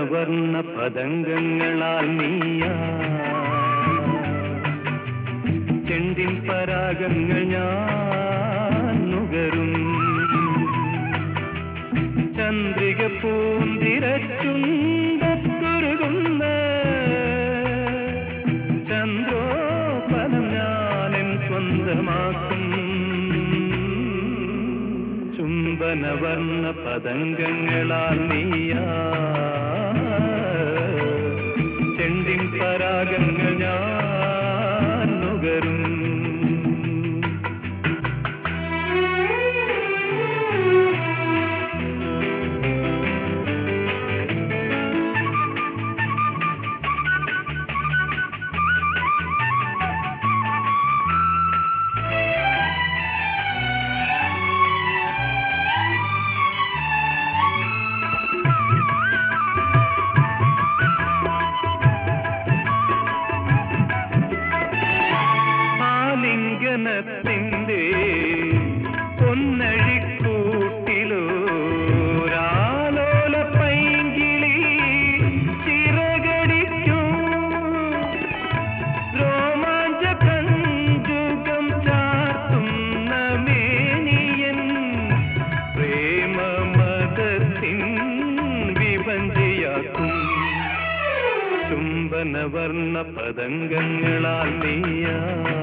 ചുംബനവർണ്ണ പതംഗങ്ങളാൽ നീയാ ചെണ്ടിൻ പരാഗങ്ങൾ ഞാൻ നുകരും ചന്ദ്രിക പൂന്തിരച്ചുണ്ടുരുകുന്ന ചന്ദ്രോപനം ഞാനെൻ സ്വന്തമാക്കും ചുംബനവർണ്ണ പതംഗങ്ങളാൽ നീയാ ചെണ്ടിൻ പരാഗങ്ങൾ ഞാൻ നുകരും ആലിംഗനത്തിൻ്റെ പൊന്നഴിക്കൂട്ടിലോ രാലോല പൈങ്കിളി ചിറകടിക്കും രോമാഞ്ച കഞ്ചുകം ചാർത്തുന്ന മേനിയൻ പ്രേമമതത്തിൻ വിഭഞ്ചിയാക്കും ചുംബനവർണ്ണ പതംഗങ്ങളാൽ നീയാ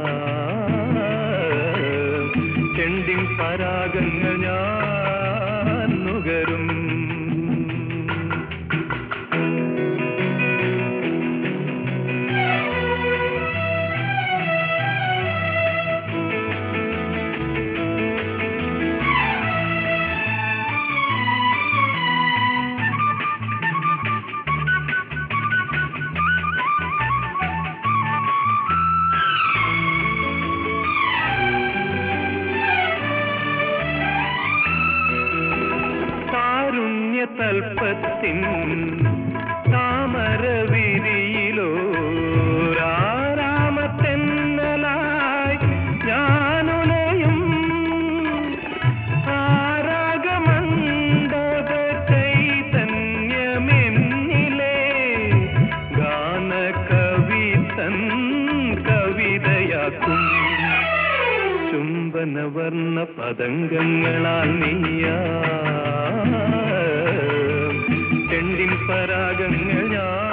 ചെണ്ടിൻ പരാഗങ്ങൾ ഞാൻ നുകരും കാരുണ്യ തൽപ്പത്തിൻ താമരവിരിയിലോ രാമത്തെന്നലായി ഞാനുലയും ആരാഗമണ്ഡപ ചൈതന്യമെന്നിലെ ഗാനകവിതൻ കവിതയാക്കും ചുംബനവർണ്ണ പതംഗങ്ങളാൽ നീയാ ചെണ്ടിൻ പരാഗങ്ങൾ ഞാൻ